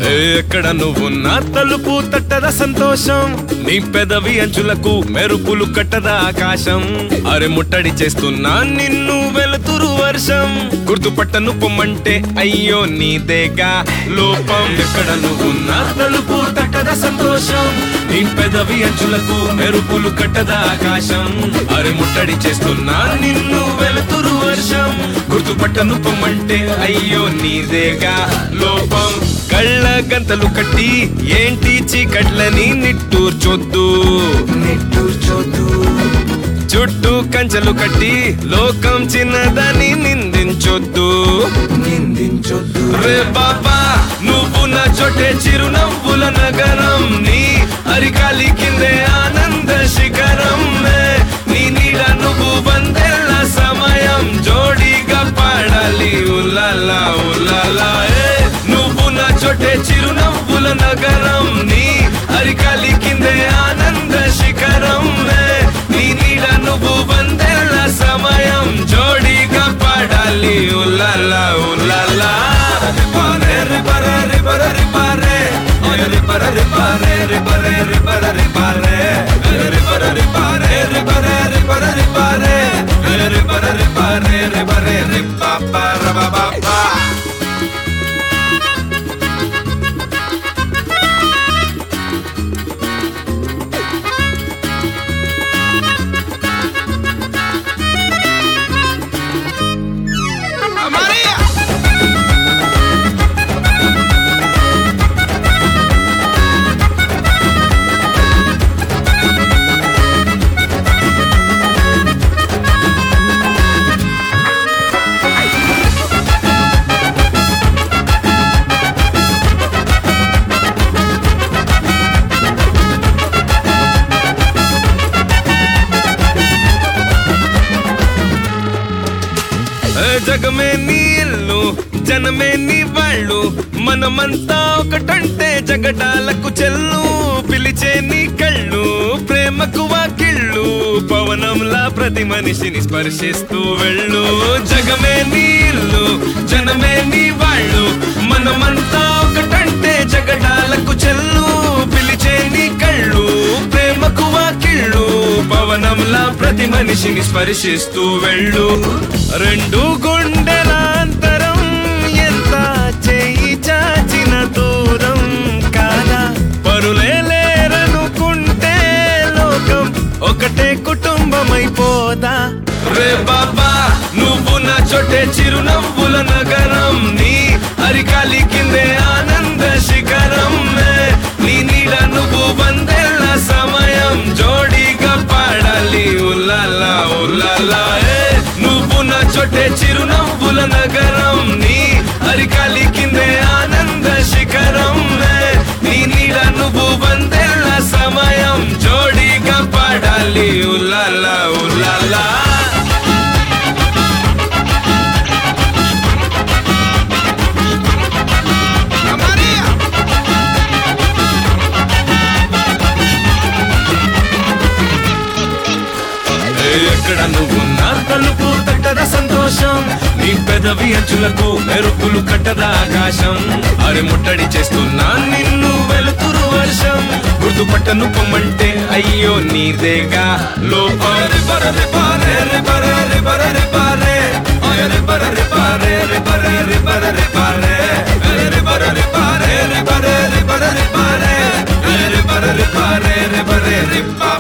ఏ ఎక్కడ నువ్వు నా తలుపు తట్టద సంతోషం నీ పెదవి అంచులకు మెరుపులు కట్టదా ఆకాశం అరే ముట్టడి చేస్తున్నా నిన్ను వెలుతురు వర్షం గుర్తుపట్టను పొమ్మంటే అయ్యో నీదేగా లోపం ఎక్కడ నువ్వు నా తలుపు తట్టద సంతోషం నీ పెదవి అంచులకు మెరుపులు కట్టదా ఆకాశం అరే ముట్టడి చేస్తున్నా నిన్ను వెలుతురు వర్షం గుర్తుపట్టను పొమ్మంటే అయ్యో నీదేగా లోపం కళ్ళ గంతలు కట్టి ఏంటి చీకట్లని నిట్టూర్చొద్దు నిట్టూర్చొద్దు చుట్టూ కంచెలు కట్టి లోకం చిన్నదని నిందించొద్దు నిందించొద్దు రే బాబా నువ్వు నా చోటే చిరునవ్వుల నగరం నీ అరికాలి కిందే ఆనంద శిఖరం నే. నీ నీడ నువ్వు వందేళ్ల సమయం జోడీగా పాడాలి ఉల్లాలా ఉల్లాలా ఏ నువ్వు నా చోటే చిరునవ్వుల నగరం నీ అరికాలి కిందే ఆనంద శిఖరం నే. నీ నీడ నువ్వు వందేళ్ల సమయం జోడీగా పాడాలి ఉల్లాలా ఉల్లాలా రిపరే రిపరే రిపరే రిపరే రిపరే రిపరే రిపరే రిపరే రిపరే రిపరే రిపరే రిపరే రిపరే రిపరే రిపరే రిపరే రిపరే రిపపా రబబా Maria! ఏ జగమే నీ ఇల్లు జనమే నీ వాళ్ళు మనమంతా ఒకటంటే జగడాలకు చెల్లు పిలిచే నీ కళ్ళు ప్రేమకు వాకిళ్ళు పవనంలా ప్రతి మనిషిని స్పర్శిస్తూ వెళ్ళు జగమే నీ ఇల్లు జనమే నీ వాళ్ళు మనమంతా ఒకటంటే జగడాలకు చెల్లు పిలిచే నీ కళ్ళు ప్రేమకు వాకిళ్ళు పవనంలా ప్రతి మనిషిని స్పర్శిస్తూ వెళ్ళు రెండు గుండెల అంతరం ఎంత చేయి చాచిన దూరం కాదా పరులే లేరనుకుంటే లోకం ఒకటే కుటుంబమైపోదా రే బాబా నువ్వు నా చోటే చిరునవ్వుల నగరం నీ అరికాలి కిందే ఆనంద శిఖరం నే. నీ నీడ నువ్వు వందేళ్ల సమయం జోడీగా పాడాలి ఉల్లాలా ఉల్లాలా ఏ నువ్వు నా చోటే చిరునవ్వుల నగరం నీ అరికాలి కిందే ఆనంద శిఖరం నే. నీ నీడ నువ్వు వందేళ్ల సమయం జోడీగా పాడాలి ఉల్లాలా ఉల్లాలా Maria! ఏ ఎక్కడ నువ్వు నా తలుపు తట్టద సంతోషం నీ పెదవి అంచులకు మెరుపులు కట్టదా ఆకాశం అరే ముట్టడి చేస్తున్నా నిన్ను వెలుతురు వర్షం గుర్తుపట్టను పొమ్మంటే అయ్యో నీదేగా లోపం రిపర రిపరే రిపర రిపర రిపరే రిపర రిపరే రిపర రిపర రిపరే రిపర రిపరే రిపర రిపర రిపరే రిపర రిపరే రిపరే రిప